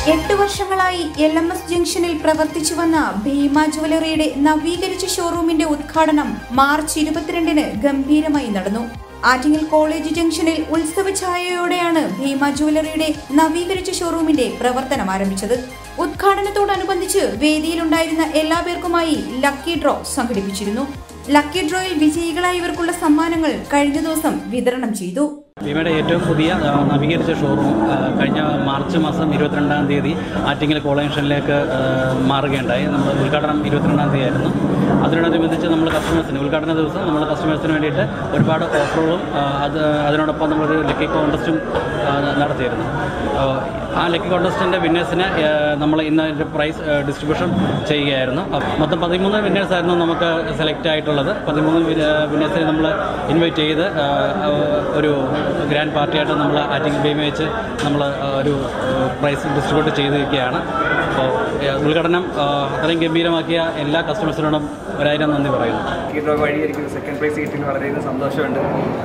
എട്ട് വർഷങ്ങളായി L M S ജംഗ്ഷനിൽ പ്രവർത്തിച്ചു വന്ന ഭീമ ജ്വല്ലറിയുടെ നവീകരിച്ച ഷോറൂമിന്റെ ഉദ്ഘാടനം മാർച്ച് ഇരുപത്തിരണ്ടിന് ഗംഭീരമായി നടന്നു ആറ്റിങ്ങൽ കോളേജ് ജംഗ്ഷനിൽ ഉത്സവ ഛായയോടെയാണ് ഭീമ ജ്വല്ലറിയുടെ നവീകരിച്ച ഷോറൂമിന്റെ പ്രവർത്തനം ആരംഭിച്ചത് ഉദ്ഘാടനത്തോടനുബന്ധിച്ച് വേദിയിലുണ്ടായിരുന്ന എല്ലാ പേർക്കുമായി ലക്കി ഡ്രോ സംഘടിപ്പിച്ചിരുന്നു ലക്കി ഡ്രോയിൽ വിജയികളായവർക്കുള്ള സമ്മാനങ്ങൾ കഴിഞ്ഞ ദിവസം വിതരണം ചെയ്തു ഭീമയുടെ ഏറ്റവും പുതിയ ആ, നവീകരിച്ച ഷോറൂം ആ, കഴിഞ്ഞ മാർച്ച് മാസം ഇരുപത്തിരണ്ടാം തീയതി ആറ്റിങ്ങൽ കോളേജ് ജംഗ്ഷനിലേക്ക് ആ, മാറുകയുണ്ടായി നമ്മൾ ഉദ്ഘാടനം ഇരുപത്തിരണ്ടാം തീയതി ആയിരുന്നു അതിനോടനുബന്ധിച്ച് നമ്മൾ കസ്റ്റമേഴ്സിന് ഉദ്ഘാടന ദിവസം നമ്മൾ കസ്റ്റമേഴ്സിന് വേണ്ടിയിട്ട് ഒരുപാട് ഓഫറുകളും ആ, അത് അതിനോടൊപ്പം നമ്മളൊരു ലക്കി കോൺടെസ്റ്റും ആ, നടത്തിയിരുന്നു ആ, ആ ലക്കി കോൺടെസ്റ്റിൻ്റെ വിന്നേഴ്സിന് നമ്മൾ ഇന്ന് അതിൻ്റെ പ്രൈസ് ഡിസ്ട്രിബ്യൂഷൻ ചെയ്യുകയായിരുന്നു അപ്പ- മൊത്തം പതിമൂന്ന് വിന്നേഴ്സ് ആയിരുന്നു നമുക്ക് സെലക്ട് ആയിട്ടുള്ളത് പതിമൂന്ന് വിന്നേഴ്സിനെ നമ്മൾ ഇൻവൈറ്റ് ചെയ്ത് ആ, ആ, ഒരു ഗ്രാൻഡ് പാർട്ടിയായിട്ട് നമ്മൾ ആറ്റിംഗ് ഭീമ വെച്ച് നമ്മൾ ഒരു പ്രൈസ് ഡിസ്ട്രിബ്യൂട്ട് ചെയ്തിരിക്കുകയാണ് അപ്പോൾ ഉദ്ഘാടനം ആ, അത്രയും ഗംഭീരമാക്കിയ എല്ലാ കസ്റ്റമേഴ്സിനോടും ഒരായിരം നന്ദി പറയുന്നു ഹീറോ വഴി എനിക്ക് സെക്കൻഡ് പ്രൈസ് കിട്ടിയതിൽ വളരെയധികം സന്തോഷമുണ്ട്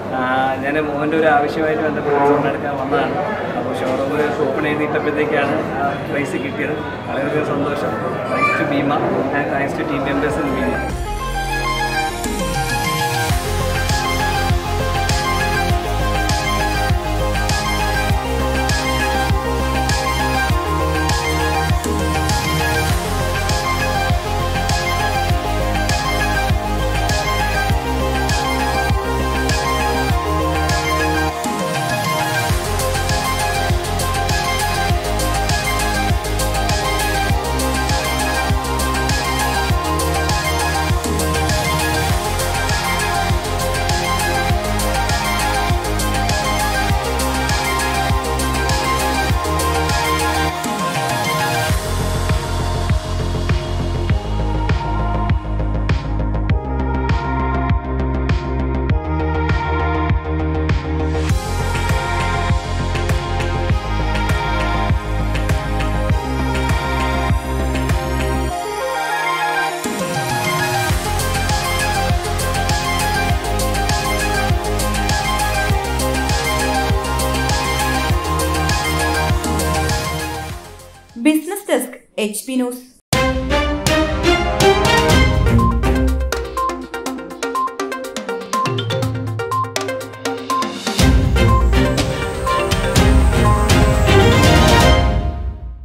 ഞാൻ മോഹൻ്റെ ഒരു ആവശ്യമായിട്ട് ബന്ധപ്പെട്ട് ലോൺ എടുക്കാൻ വന്നതാണ് അപ്പോൾ ഷോറൂം ഓപ്പൺ ചെയ്തിട്ടപ്പോഴത്തേക്കാണ് ആ പ്രൈസ് കിട്ടിയത് വളരെയധികം സന്തോഷം thanks to Bhima and thanks to team members in Bhima business desk H P news